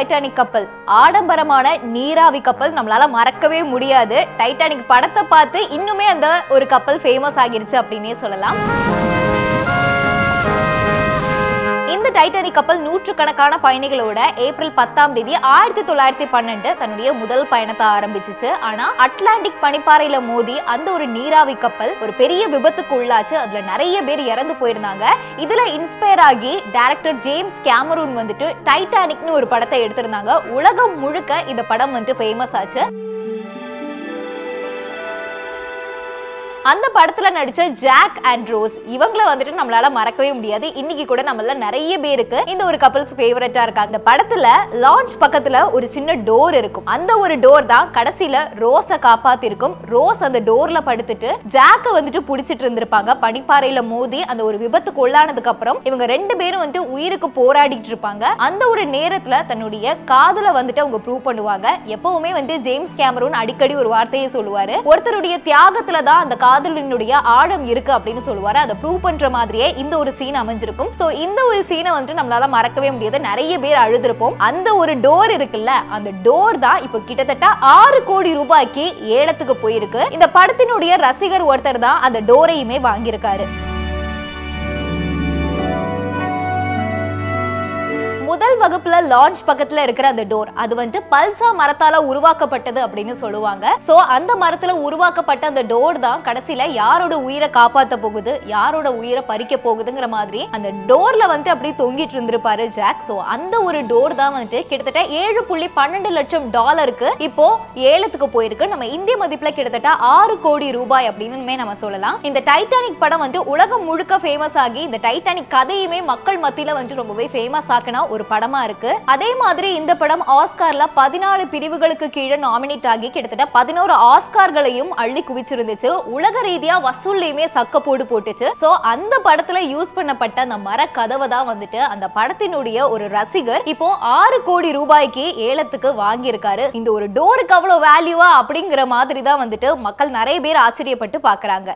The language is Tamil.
டைட்டானிக் கப்பல் ஆடம்பரமான நீராவி கப்பல் நம்மளால மறக்கவே முடியாது டைட்டானிக் படத்தை பார்த்து இன்னுமே அந்த ஒரு கப்பல் ஃபேமஸ் ஆகிருச்சு அப்படின்னே சொல்லலாம் இந்த டைட்டானிக் கப்பல் நூற்றுக்கணக்கான பயணிகளோட ஏப்ரல் பத்தாம் தேதி ஆயிரத்தி தொள்ளாயிரத்தி பன்னெண்டு தன்னுடைய முதல் பயணத்தை ஆரம்பிச்சுச்சு ஆனா அட்லாண்டிக் பனிப்பாறையில மோதி அந்த ஒரு நீராவி கப்பல் ஒரு பெரிய விபத்துக்கு உள்ளாச்சு அதுல நிறைய பேர் இறந்து போயிருந்தாங்க இதுல இன்ஸ்பயர் ஆகி டைரக்டர் ஜேம்ஸ் கேமரூன் வந்துட்டு டைட்டானிக்னு ஒரு படத்தை எடுத்திருந்தாங்க உலகம் முழுக்க இந்த படம் வந்துட்டு ஃபேமஸ் ஆச்சு அந்த படத்துல நடிச்ச ஜாக் அண்ட் ரோஸ் இவங்கள வந்துட்டு நம்மளால மறக்கவே முடியாது இன்னைக்கு கூட நம்மள நிறைய பேருக்கு இந்த ஒரு கப்பல்ஸ் ஃபேவரட்டா இருக்காங்க இந்த படத்துல லான்ச் பக்கத்துல ஒரு சின்ன டோர் இருக்கும் அந்த ஒரு டோர் தான் கடைசியில ரோஸை காப்பாத்திருக்கும் ரோஸ் அந்த டோர்ல படுத்துட்டு ஜாக்க வந்துட்டு புடிச்சிட்டு இருந்திருப்பாங்க பனிப்பாறையில மோதி அந்த ஒரு விபத்துக்கு உள்ளானதுக்கு அப்புறம் இவங்க ரெண்டு பேரும் வந்துட்டு உயிருக்கு போராடிட்டு இருப்பாங்க அந்த ஒரு நேரத்துல தன்னுடைய காதல வந்துட்டு அவங்க ப்ரூவ் பண்ணுவாங்க எப்பவுமே வந்து ஜேம்ஸ் கேமரூன் அடிக்கடி ஒரு வார்த்தையை சொல்லுவாரு ஒருத்தருடைய தியாகத்துல தான் அந்த காதலினுடைய ஆழம் இருக்கு அப்படின்னு சொல்லுவாரு அதை ப்ரூவ் பண்ற மாதிரியே இந்த ஒரு சீன் அமைஞ்சிருக்கும் சோ இந்த ஒரு சீனை வந்துட்டு நம்மளால மறக்கவே முடியாது நிறைய பேர் அழுதுருப்போம் அந்த ஒரு டோர் இருக்குல்ல அந்த டோர் தான் இப்போ கிட்டத்தட்ட ஆறு கோடி ரூபாய்க்கு ஏலத்துக்கு போயிருக்கு இந்த படத்தினுடைய ரசிகர் ஒருத்தர் தான் அந்த டோரையுமே வாங்கியிருக்காரு முதல் வகுப்புல லான்ச் பக்கத்துல இருக்கிற அந்த டோர் அது வந்துட்டு பல்சா மரத்தால உருவாக்கப்பட்டது அப்படின்னு சொல்லுவாங்க சோ அந்த மரத்துல உருவாக்கப்பட்ட அந்த டோர் தான் கடைசியில யாரோட உயிரை காப்பாத்த போகுது யாரோட உயிரை பறிக்க போகுதுங்கிற மாதிரி அந்த டோர்ல வந்துட்டு அப்படியே தொங்கிட்டு இருந்திருப்பாரு ஜாக் சோ அந்த ஒரு டோர் தான் வந்துட்டு கிட்டத்தட்ட ஏழு புள்ளி பன்னெண்டு லட்சம் டாலருக்கு இப்போ ஏலத்துக்கு போயிருக்கு நம்ம இந்திய மதிப்புல கிட்டத்தட்ட ஆறு கோடி ரூபாய் அப்படின்னு நம்ம சொல்லலாம் இந்த டைட்டானிக் படம் வந்து உலகம் முழுக்க ஃபேமஸ் ஆகி இந்த டைட்டானிக் கதையுமே மக்கள் மத்தியில வந்து ரொம்பவே ஃபேமஸ் ஆக்கின ஒரு படமா இருக்கு அதே மாதிரி இந்த படம் ஆஸ்கார்ல பதினாலு பிரிவுகளுக்கு கீழே நாமினேட் ஆகி கிட்டத்தட்ட பதினோரு ஆஸ்கார்களையும் அள்ளி குவிச்சிருந்துச்சு உலக ரீதியா வசூல்லையுமே சக்க போடு போட்டுச்சு சோ அந்த படத்துல யூஸ் பண்ணப்பட்ட அந்த மர கதவை தான் வந்துட்டு அந்த படத்தினுடைய ஒரு ரசிகர் இப்போ ஆறு கோடி ரூபாய்க்கு ஏலத்துக்கு வாங்கியிருக்காரு இந்த ஒரு டோருக்கு அவ்வளவு வேல்யூவா அப்படிங்கிற மாதிரி தான் வந்துட்டு மக்கள் நிறைய பேர் ஆச்சரியப்பட்டு பாக்குறாங்க